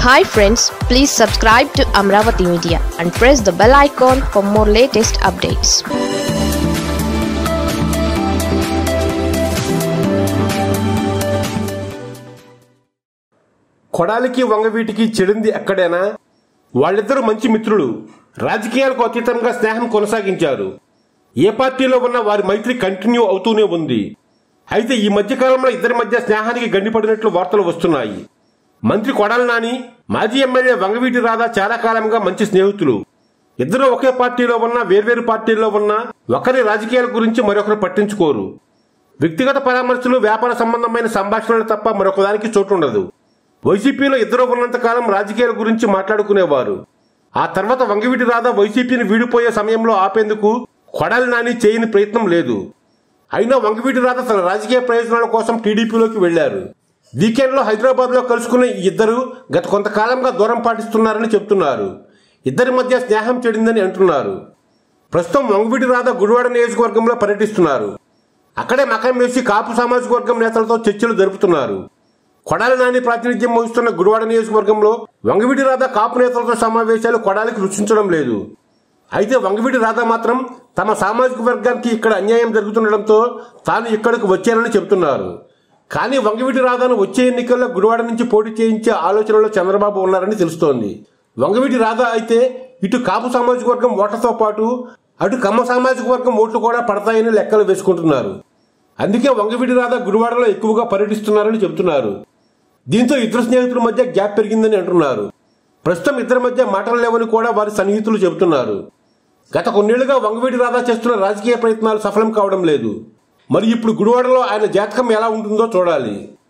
hi friends please subscribe to Amaravati media and press the bell icon for more latest updates కొడాలికి వంగవీటికి చెడింది ఎక్కడైనా వాళ్ళిద్దరూ మంచి మిత్రులు రాజకీయాలకు అతీతంగా స్నేహం కొనసాగించారు ఏ పార్టీలో ఉన్న వారి మైత్రి కంటిన్యూ అవుతూనే ఉంది అయితే ఈ మధ్య కాలంలో ఇద్దరి మధ్య స్నేహానికి గండిపడినట్లు వార్తలు వస్తున్నాయి మంత్రి కొడాలి నాని మాజీ ఎమ్మెల్యే వంగవీటి రాధా చాలా కాలంగా మంచి స్నేహితులు ఇద్దరు ఒకే పార్టీలో ఉన్న వేర్వేరు పార్టీల్లో ఉన్న ఒకరి రాజకీయాల గురించి మరొకరు పట్టించుకోరు వ్యక్తిగత పరామర్శలు వ్యాపార సంబంధమైన సంభాషణలు తప్ప మరొకదానికి చోటుండదు వైసీపీలో ఇద్దరు ఉన్నంత కాలం రాజకీయాల గురించి మాట్లాడుకునేవారు ఆ తర్వాత వంగవీటి రాధా వైసీపీని వీడిపోయే సమయంలో ఆపేందుకు కొడాలి నాని చేయని ప్రయత్నం లేదు అయినా వంగవీటి రాధ తన రాజకీయ ప్రయోజనాల కోసం టీడీపీలోకి వెళ్లారు వీకెండ్ లో హైదరాబాద్ లో కలుసుకున్న ఈ ఇద్దరు గత కొంతకాలంగా దూరం పాటిస్తున్నారని చెబుతున్నారు ఇద్దరి మధ్య స్నేహం చెడిందని అంటున్నారు ప్రస్తుతం వంగవీటి రాధ గుడివాడ నియోజకవర్గంలో పర్యటిస్తున్నారు అక్కడే మకం వేసి కాపు సామాజిక వర్గం నేతలతో చర్చలు జరుపుతున్నారు కొడాలి నాని ప్రాతినిధ్యం వహిస్తున్న గుడివాడ నియోజకవర్గంలో వంగవీటి రాధ కాపు నేతలతో సమావేశాలు కొడాలికి రుచించడం లేదు అయితే వంగవీటి రాధ మాత్రం తమ సామాజిక వర్గానికి ఇక్కడ అన్యాయం జరుగుతుండటంతో తాను ఇక్కడికి వచ్చానని చెబుతున్నారు కానీ వంగవీటి రాధాను వచ్చే ఎన్నికల్లో గుడివాడ నుంచి పోటీ చేయించే ఆలోచనలో చంద్రబాబు ఉన్నారని తెలుస్తోంది వంగవీటి రాధ అయితే ఇటు కాపు సామాజిక వర్గం ఓట్లతో పాటు అటు కమ్మ సామాజిక వర్గం ఓట్లు కూడా పడతాయని లెక్కలు వేసుకుంటున్నారు అందుకే వంగవీటి రాధ గుడివాడలో ఎక్కువగా పర్యటిస్తున్నారని చెబుతున్నారు దీంతో ఇద్దరు స్నేహితుల మధ్య గ్యాప్ పెరిగిందని అంటున్నారు ప్రస్తుతం ఇద్దరి మధ్య మాటలు లేవని కూడా వారి సన్నిహితులు చెబుతున్నారు గత కొన్నేళ్లుగా వంగవీటి రాధా చేస్తున్న రాజకీయ ప్రయత్నాలు సఫలం కావడం లేదు మరి ఇప్పుడు గుడివాడలో ఆయన జాతకం ఎలా ఉంటుందో చూడాలి